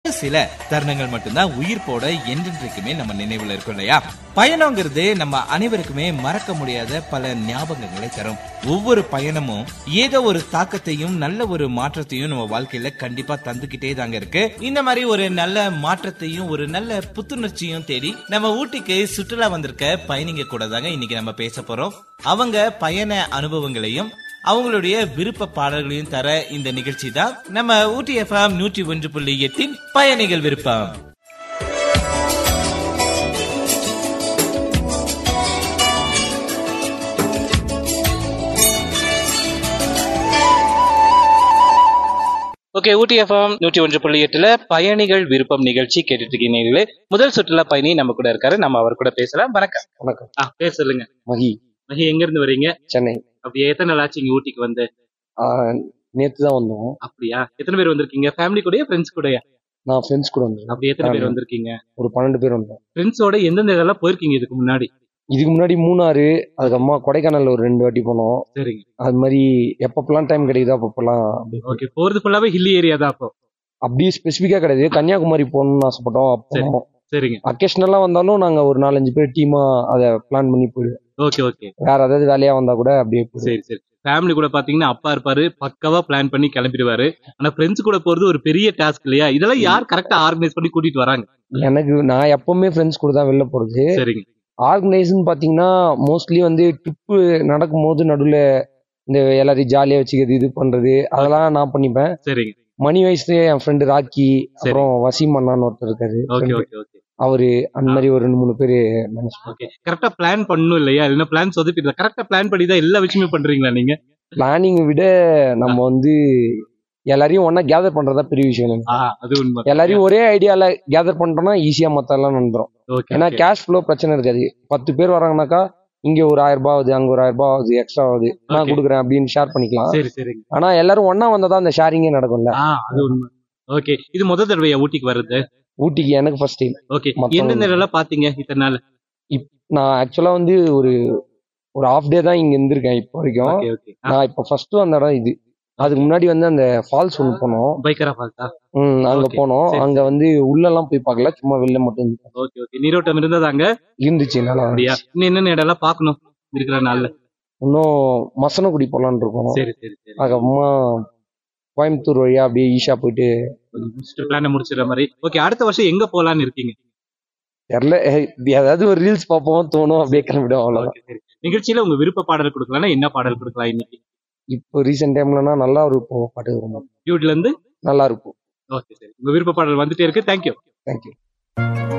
ஒரு சில தருணங்கள் மட்டும்தான் உயிர் போட என்றென்றைக்குமே நம்ம நினைவுல இருக்கும் இல்லையா பயணங்கிறது நம்ம அனைவருக்குமே மறக்க முடியாத பல ஞாபகங்களை தரும் ஒவ்வொரு பயணமும் ஏதோ ஒரு தாக்கத்தையும் நல்ல ஒரு மாற்றத்தையும் நம்ம வாழ்க்கையில கண்டிப்பா தந்துகிட்டே தாங்க இருக்கு இந்த மாதிரி ஒரு நல்ல மாற்றத்தையும் ஒரு நல்ல புத்துணர்ச்சியும் தேடி நம்ம ஊட்டிக்கு சுற்றுலா வந்திருக்க பயணிங்க கூட தாங்க இன்னைக்கு நம்ம பேச போறோம் அவங்க பயண அனுபவங்களையும் அவங்களுடைய விருப்ப பாடல்களையும் தர இந்த நிகழ்ச்சி தான் நம்ம ஊட்டி எஃப்எம் நூற்றி ஒன்று புள்ளி எட்டின் பயணிகள் விருப்பம் ஓகே ஊட்டி எஃப்எம் நூற்றி ஒன்று புள்ளி எட்டுல பயணிகள் விருப்பம் நிகழ்ச்சி கேட்டுட்டு இருக்கீங்களே முதல் சுற்றுலா பயணி நம்ம கூட இருக்காரு நம்ம அவர் கூட பேசலாம் வணக்கம் வணக்கம் ஆ, பேர் சொல்லுங்க மகி மகி எங்க இருந்து வரீங்க சென்னை அப்படி எத்தனை நாள் ஆச்சு இங்க ஊட்டிக்கு வந்து நேற்று தான் வந்தோம் அப்படியா எத்தனை பேர் வந்திருக்கீங்க ஃபேமிலி கூடயா ஃப்ரெண்ட்ஸ் கூடயா நான் ஃப்ரெண்ட்ஸ் கூட வந்தேன் அப்படி எத்தனை பேர் ஆமா. வந்திருக்கீங்க ஒரு பன்னெண்டு பேர் வந்தோம் ஃப்ரெண்ட்ஸோட எந்தெந்த இதெல்லாம் போயிருக்கீங்க இதுக்கு முன்னாடி இதுக்கு முன்னாடி மூணாறு அதுக்கப்புறமா கொடைக்கானல் ஒரு ரெண்டு வாட்டி போனோம் சரிங்க அது மாதிரி எப்பப்பெல்லாம் டைம் கிடைக்குதோ அப்பப்பெல்லாம் அப்படி ஓகே போறது ஃபுல்லாவே ஹில்லி ஏரியா தான் அப்போ அப்படியே ஸ்பெசிஃபிக்கா கிடையாது கன்னியாகுமரி போகணும்னு ஆசைப்பட்டோம் சரி. அப்போ சரிங்க அக்கேஷனலா வந்தாலும் நாங்க ஒரு நாலஞ்சு பேர் டீமா அதை பிளான் பண்ணி போயிடுவோம் ஓகே ஓகே வேற ஏதாவது வேலையா வந்தா கூட அப்படியே போயிடுவோம் சரி சரி ஃபேமிலி கூட பாத்தீங்கன்னா அப்பா இருப்பாரு பக்காவா பிளான் பண்ணி கிளம்பிடுவாரு ஆனா ஃப்ரெண்ட்ஸ் கூட போறது ஒரு பெரிய டாஸ்க் இல்லையா இதெல்லாம் யார் கரெக்டா ஆர்கனைஸ் பண்ணி கூட்டிட்டு வராங்க எனக்கு நான் எப்பவுமே ஃப்ரெண்ட்ஸ் கூட தான் வெளில போறது சரிங்க ஆர்கனைஸ்னு பாத்தீங்கன்னா மோஸ்ட்லி வந்து ட்ரிப்பு நடக்கும்போது நடுவுல இந்த எல்லாரையும் ஜாலியா வச்சுக்கிறது இது பண்றது அதெல்லாம் நான் பண்ணிப்பேன் சரிங்க மணி வயசுல என் ஃப்ரெண்டு ராக்கி அப்புறம் வசீம் அண்ணான்னு ஒருத்தர் இருக்காரு ஓகே friend. ஓகே ஓகே அவரு அந்த மாதிரி ஒரு ரெண்டு மூணு பேரு மேனேஜ் ஓகே கரெக்டா பிளான் பண்ணணும் இல்லையா இல்லைன்னா பிளான் சொதப்பிடுதா கரெக்டா பிளான் பண்ணி தான் எல்லா விஷயமே பண்றீங்களா நீங்க பிளானிங் விட நம்ம வந்து எல்லாரையும் ஒண்ணா கேதர் பண்றதா பெரிய விஷயம் எனக்கு. ஆ அது உண்மை எல்லாரையும் ஒரே ஐடியால கேதர் பண்ணிட்டோம்னா ஈஸியா மத்த எல்லாம் நடந்துரும் ஓகே ஏன்னா கேஷ் ஃப்ளோ பிரச்சனை இருக்காது பத்து பேர் வராங்கனாக்கா இங்க ஒரு ஆயிரம் ரூபாய் ஆகுது அங்க ஒரு ஆயிரம் ரூபாய் ஆகுது எக்ஸ்ட்ரா ஆகுது நான் Okay. கொடுக்குறேன் அப்படின்னு ஷேர் பண்ணிக்கலாம் சரி சரிங்க ஆனா எல்லாரும் ஒண்ணா வந்தாதான் அந்த ஷேரிங்கே நடக்கும்ல ஆ அது உண்மை ஓகே இது முத தடவையா ஊட்டிக்கு வருது ஊட்டிக்கு எனக்கு ஃபர்ஸ்ட் டைம் ஓகே மத்தவங்க- எந்தெந்த இதெல்லாம் பாத்தீங்க இத்தனை நாள் நான் ஆக்சுவலா வந்து ஒரு ஒரு ஹாஃப் டே தான் இங்க இருந்திருக்கேன் இப்போ வரைக்கும் ஓகே ஓகே நான் இப்போ ஃபர்ஸ்ட் வந்த இடம் இது அதுக்கு முன்னாடி வந்து அந்த ஃபால்ஸ் ஒன்று போனோம் பைக்கரா ஃபால்ஸா ம் அங்க Okay. போனோம் சரி, அங்க வந்து உள்ளெல்லாம் போய் பார்க்கல சும்மா வெளில மட்டும் இருந்துச்சு. ஓகே ஓகே நீரோட்டம் இருந்ததாங்க இருந்துச்சு நல்லா அப்படியா இருந்துச்சு. இன்னும் என்னென்ன இடம்லாம் பார்க்கணும் இருக்கிற நாள்ல இன்னும் மசனக்குடி போலான்னு இருக்கோம் சரி சரி சரி அதுக்கப்புறமா கோயம்புத்தூர் வழியா அப்படியே ஈஷா போயிட்டு பிளான முடிச்சிடுற மாதிரி ஓகே அடுத்த வருஷம் எங்க போலான்னு இருக்கீங்க தெரியல ஏய், ஏதாவது ஒரு ரீல்ஸ் பார்ப்போம் தோணும் அப்படியே கிளம்பிடும் அவ்வளவுதான் ஓகே சரி நிகழ்ச்சியில உங்க விருப்ப பாடல் கொடுக்கலாம்னா என்ன பாடல் கொடுக்கலாம் இன்னைக்கு இப்போ ரீசெண்ட் டைம்லனா நல்லா இருக்கும் பாட்டு வரும் டியூட்ல இருந்து நல்லா இருக்கும் ஓகே சரி உங்க விருப்ப பாடல் வந்துட்டே இருக்கு தேங்க்யூ தேங்க்யூ